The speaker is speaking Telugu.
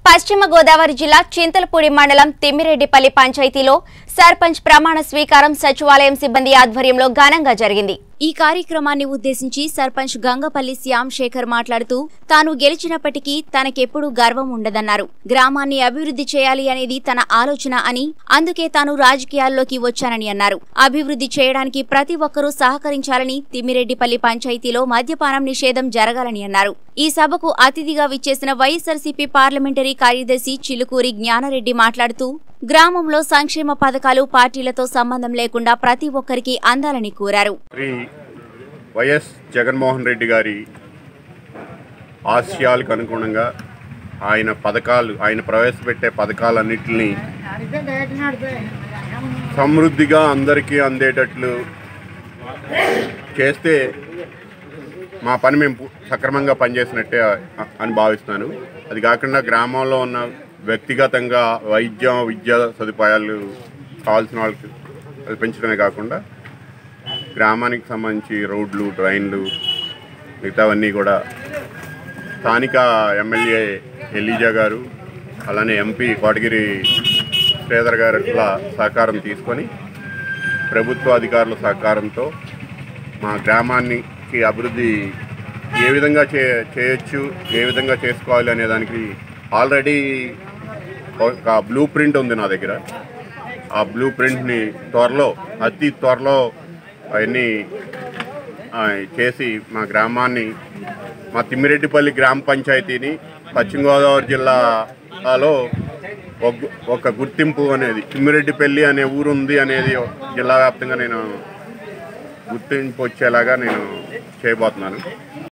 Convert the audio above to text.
పశ్చిమ గోదావరి జిల్లా చింతలపూడి మండలం తిమ్మిరెడ్డిపల్లి పంచాయతీలో సర్పంచ్ ప్రమాణ స్వీకారం సచివాలయం సిబ్బంది ఆధ్వర్యంలో ఘనంగా జరిగింది ఈ కార్యక్రమాన్ని ఉద్దేశించి సర్పంచ్ గంగపల్లి శ్యామ్ శేఖర్ మాట్లాడుతూ తాను గెలిచినప్పటికీ తనకెప్పుడూ గర్వం ఉండదన్నారు గ్రామాన్ని అభివృద్ధి చేయాలి అనేది తన ఆలోచన అని అందుకే తాను రాజకీయాల్లోకి వచ్చానని అన్నారు అభివృద్ధి చేయడానికి ప్రతి ఒక్కరూ సహకరించాలని తిమ్మిరెడ్డిపల్లి పంచాయతీలో మద్యపానం నిషేధం జరగాలని అన్నారు ఈ సభకు అతిథిగా విచ్చేసిన వైఎస్ఆర్సీపీ పార్లమెంటరీ కార్యదర్శి చిలుకూరి జ్ఞానరెడ్డి మాట్లాడుతూ గ్రామంలో సంక్షేమ పథకాలు పార్టీలతో సంబంధం లేకుండా ప్రతి ఒక్కరికి అందాలని కోరారు శ్రీ వైఎస్ జగన్మోహన్ రెడ్డి గారి ఆశయాలకు అనుగుణంగా ఆయన పథకాలు ఆయన ప్రవేశపెట్టే పథకాలన్నింటినీ సమృద్ధిగా అందరికీ అందేటట్లు చేస్తే మా పని మేము పు- సక్రమంగా పనిచేసినట్టే అ- అని భావిస్తున్నాను అది కాకుండా గ్రామంలో ఉన్న వ్యక్తిగతంగా వైద్యం విద్యా సదుపాయాలు కావాల్సిన వాళ్ళకి అది పెంచడమే కాకుండా గ్రామానికి సంబంధించి రోడ్లు డ్రైన్లు మిగతావన్నీ కూడా స్థానిక ఎమ్మెల్యే ఎలీజా గారు అలానే ఎంపీ కోటగిరి శ్రీధర్ గారుల సహకారం తీసుకొని ప్రభుత్వ అధికారుల సహకారంతో మా గ్రామానికి అభివృద్ధి ఏ విధంగా చే చేయొచ్చు ఏ విధంగా చేసుకోవాలి అనే దానికి ఆల్రెడీ ఒక బ్లూ ప్రింట్ ఉంది నా దగ్గర ఆ బ్లూ ప్రింట్ని త్వరలో అతి త్వరలో అవన్నీ ఆ, చేసి మా గ్రామాన్ని మా తిమ్మిరెడ్డిపల్లి గ్రామ పంచాయతీని పశ్చిమ గోదావరి జిల్లాలో ఒక- ఒక గుర్తింపు అనేది తిమ్మిరెడ్డిపల్లి అనే ఊరు ఉంది అనేది జిల్లా వ్యాప్తంగా నేను గుర్తింపు వచ్చేలాగా నేను చేయబోతున్నాను